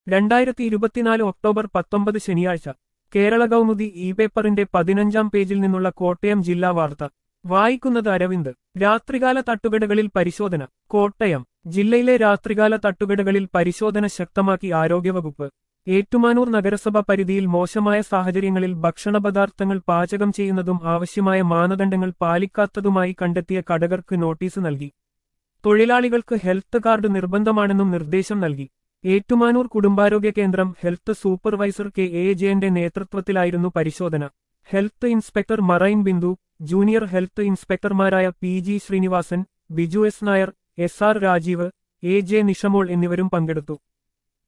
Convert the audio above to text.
രണ്ടായിരത്തി ഇരുപത്തിനാല് ഒക്ടോബർ പത്തൊമ്പത് ശനിയാഴ്ച കേരള കൗമുദി ഇ പേപ്പറിന്റെ പതിനഞ്ചാം പേജിൽ നിന്നുള്ള കോട്ടയം ജില്ലാ വാർത്ത വായിക്കുന്നത് അരവിന്ദ് രാത്രികാല തട്ടുകടകളിൽ പരിശോധന കോട്ടയം ജില്ലയിലെ രാത്രികാല തട്ടുകടകളിൽ പരിശോധന ശക്തമാക്കി ആരോഗ്യവകുപ്പ് ഏറ്റുമാനൂർ നഗരസഭ പരിധിയിൽ മോശമായ സാഹചര്യങ്ങളിൽ ഭക്ഷണപദാർത്ഥങ്ങൾ പാചകം ചെയ്യുന്നതും ആവശ്യമായ മാനദണ്ഡങ്ങൾ പാലിക്കാത്തതുമായി കണ്ടെത്തിയ കടകർക്ക് നോട്ടീസ് നൽകി തൊഴിലാളികൾക്ക് ഹെൽത്ത് കാർഡ് നിർബന്ധമാണെന്നും നിർദ്ദേശം നൽകി ഏറ്റുമാനൂർ കുടുംബാരോഗ്യ കേന്ദ്രം ഹെൽത്ത് സൂപ്പർവൈസർ കെ എ ജയന്റെ നേതൃത്വത്തിലായിരുന്നു പരിശോധന health inspector Marine Bindu junior health ഇൻസ്പെക്ടർമാരായ P G Srinivasan Biju S Nair S R Rajeev A J Nishamol എന്നിവരും പങ്കെടുത്തു